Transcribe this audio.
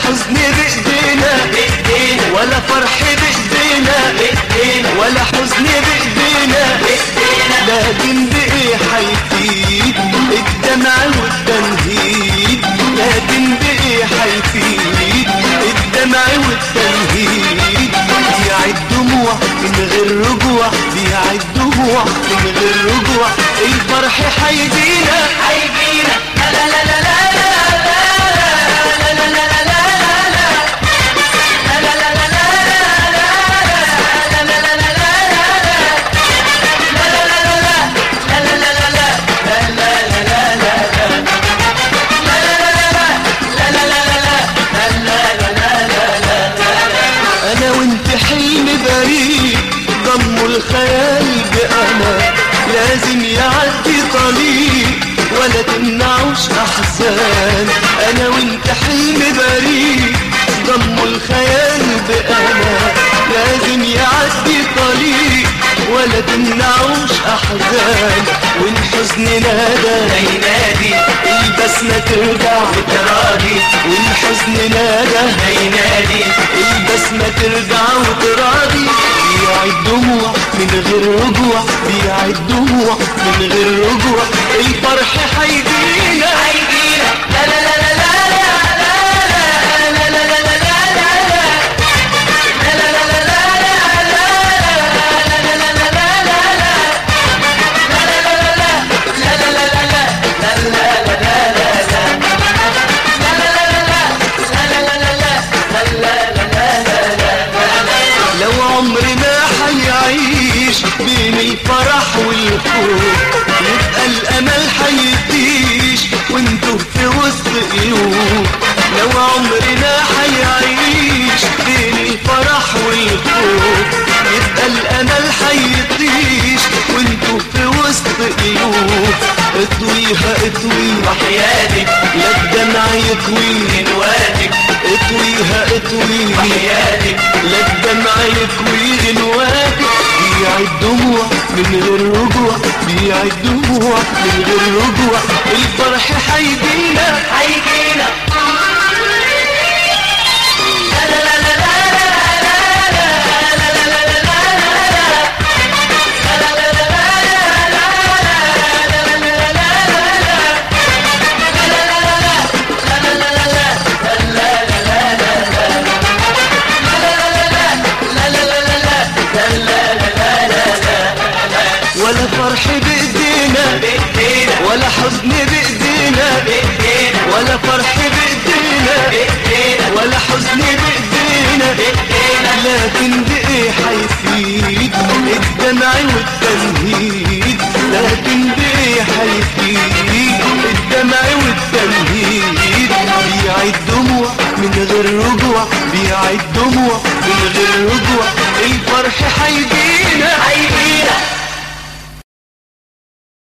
حزن بايدينا بايدينا ولا فرح بايدينا بايدينا ولا حزن بايدينا بايدينا لكن بايه حيفيد الدمع والتنهيد لكن بايه حيفيد الدمع والتنهيد بيعد دموع من غير رجوع بيعد دموع من غير رجوع الفرح حيجينا هيجينا لا لا لا لا لا لا لا لا لا لا لا لا لا انا وانت حلم بريء ضم الخيال بانا لازم يعدي طريق ولا تمنعوش احزان انا وانت حلم بريء ضم الخيال بانا لازم يعدي طريق ولا تمنعوش احزان والحزن نادى ينادي البسمة ترجع تراضي والحزن نادى ينادي البسمة ترجع وتراضي بيعد دموع من غير رجوع بيعد دموع من غير رجوع الفرح حيجينا هيجينا لا لا لا لا لا لا لا لا لا لا لو عمري ما حيعيش بين الفرح والخوف يبقى الامل حيديش وانتو في وسط قلوب لو عمري ما حيعيش بين الفرح والخوف يبقى الامل حيطيش وانتو في وسط قلوب اطويها اطوي وحياتك لا الدمع يكوي غنواتك اطويها اطوي وحياتك لا الدمع يكوي غنواتك بيعد دموع من غير رجوع بيعد دموع من غير رجوع الفرح حيجينا هيجينا ولا فرح بايدينا بايدينا ولا حزن بايدينا بايدينا ولا فرح بايدينا بايدينا ولا حزن بايدينا بايدينا لكن بايه حيفيد الدمع والتنهيد لكن بايه حيفيد الدمع والتنهيد بيعد دموع من غير رجوع بيعد دموع من غير رجوع الفرح حيجينا هيجينا